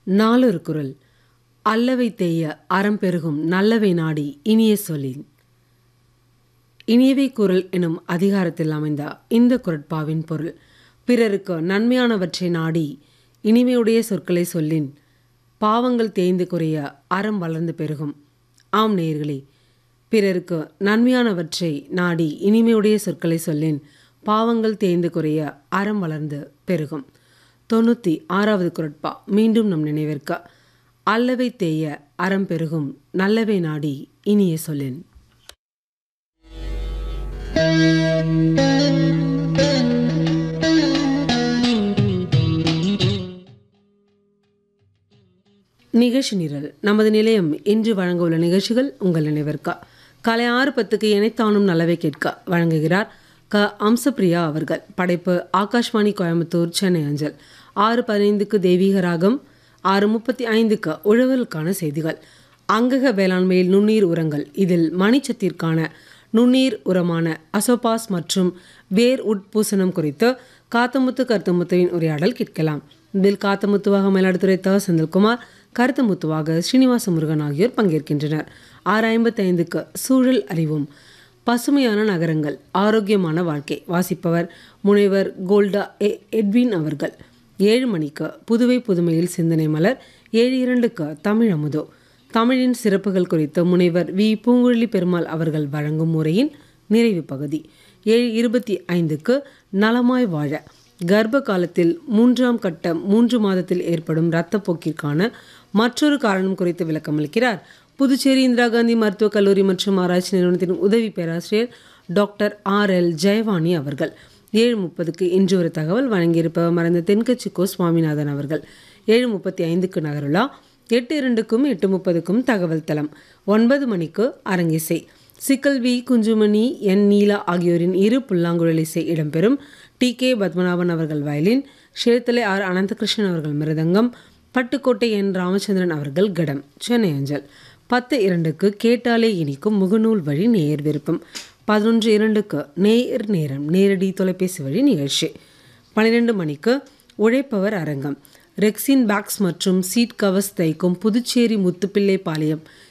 நாளொரு குரல் அல்லவை தேய அறம் பெருகும் நல்லவை நாடி இனிய சொல்லின் இனியவை குரல் எனும் அதிகாரத்தில் அமைந்த இந்த குரட்பாவின் பொருள் பிறருக்கு நன்மையானவற்றை நாடி இனிமையுடைய சொற்களை சொல்லின் பாவங்கள் தேய்ந்து குறைய அறம் வளர்ந்து பெருகும் ஆம் நேயர்களே பிறருக்கு நன்மையானவற்றை நாடி இனிமையுடைய சொற்களை சொல்லின் பாவங்கள் தேய்ந்து குறைய அறம் வளர்ந்து பெருகும் தொண்ணூற்றி ஆறாவது குரட்பா மீண்டும் நம் நினைவிற்க அல்லவை தேய அறம் பெருகும் நல்லவை நாடி இனிய சொல்லின் நிகழ்ச்சி நிரல் நமது நிலையம் இன்று வழங்க உள்ள நிகழ்ச்சிகள் உங்கள் நினைவிற்கா காலை ஆறு பத்துக்கு இணைத்தானும் நல்லவை கேட்க வழங்குகிறார் க அம்சப்பிரியா அவர்கள் படைப்பு ஆகாஷ்வாணி கோயம்புத்தூர் சென்னை அஞ்சல் ஆறு பதினைந்துக்கு தெய்வீக ராகம் ஆறு முப்பத்தி ஐந்துக்கு உழவலுக்கான செய்திகள் அங்கக வேளாண்மையில் நுண்ணீர் உரங்கள் இதில் மணிச்சத்திற்கான நுண்ணீர் உரமான அசோபாஸ் மற்றும் வேர் உட்பூசணம் குறித்து காத்தமுத்து கருத்தமுத்துவின் உரையாடல் கேட்கலாம் இதில் காத்தமுத்துவாக மயிலாடுதுறை த செந்தில்குமார் கருத்தமுத்துவாக ஸ்ரீனிவாச முருகன் ஆகியோர் பங்கேற்கின்றனர் ஆறு ஐம்பத்தைந்துக்கு சூழல் அறிவும் பசுமையான நகரங்கள் ஆரோக்கியமான வாழ்க்கை வாசிப்பவர் முனைவர் கோல்டா எ எட்வின் அவர்கள் ஏழு மணிக்கு புதுவை புதுமையில் சிந்தனை மலர் ஏழு இரண்டுக்கு தமிழ் அமுதோ தமிழின் சிறப்புகள் குறித்து முனைவர் வி பூங்குழலி பெருமாள் அவர்கள் வழங்கும் முறையின் நிறைவு பகுதி ஏழு இருபத்தி ஐந்துக்கு நலமாய் வாழ கர்ப்ப காலத்தில் மூன்றாம் கட்ட மூன்று மாதத்தில் ஏற்படும் இரத்தப்போக்கிற்கான மற்றொரு காரணம் குறித்து விளக்கமளிக்கிறார் புதுச்சேரி இந்திரா காந்தி மருத்துவக் கல்லூரி மற்றும் ஆராய்ச்சி நிறுவனத்தின் உதவி பேராசிரியர் டாக்டர் ஆர் எல் ஜெயவாணி அவர்கள் ஏழு முப்பதுக்கு இன்று ஒரு தகவல் வழங்கியிருப்பவர் மறைந்த தென்கட்சி கோ சுவாமிநாதன் அவர்கள் ஏழு முப்பத்தி ஐந்துக்கு நகருலா எட்டு இரண்டுக்கும் எட்டு முப்பதுக்கும் தகவல் தளம் ஒன்பது மணிக்கு அரங்கிசை சிக்கல் வி குஞ்சுமணி என் நீலா ஆகியோரின் இரு புல்லாங்குழல் இசை இடம்பெறும் டி கே பத்மநாபன் அவர்கள் வயலின் ஷேத்தலை ஆர் அனந்தகிருஷ்ணன் அவர்கள் மிருதங்கம் பட்டுக்கோட்டை என் ராமச்சந்திரன் அவர்கள் கடம் சென்னை அஞ்சல் பத்து இரண்டுக்கு கேட்டாலே இனிக்கும் முகநூல் வழி நேயர் விருப்பம் பதினொன்று இரண்டுக்கு நேயர் நேரம் நேரடி தொலைபேசி வழி நிகழ்ச்சி பன்னிரெண்டு மணிக்கு உழைப்பவர் அரங்கம் ரெக்ஸின் பேக்ஸ் மற்றும் சீட் கவர்ஸ் தைக்கும் புதுச்சேரி முத்துப்பிள்ளை பாளையம்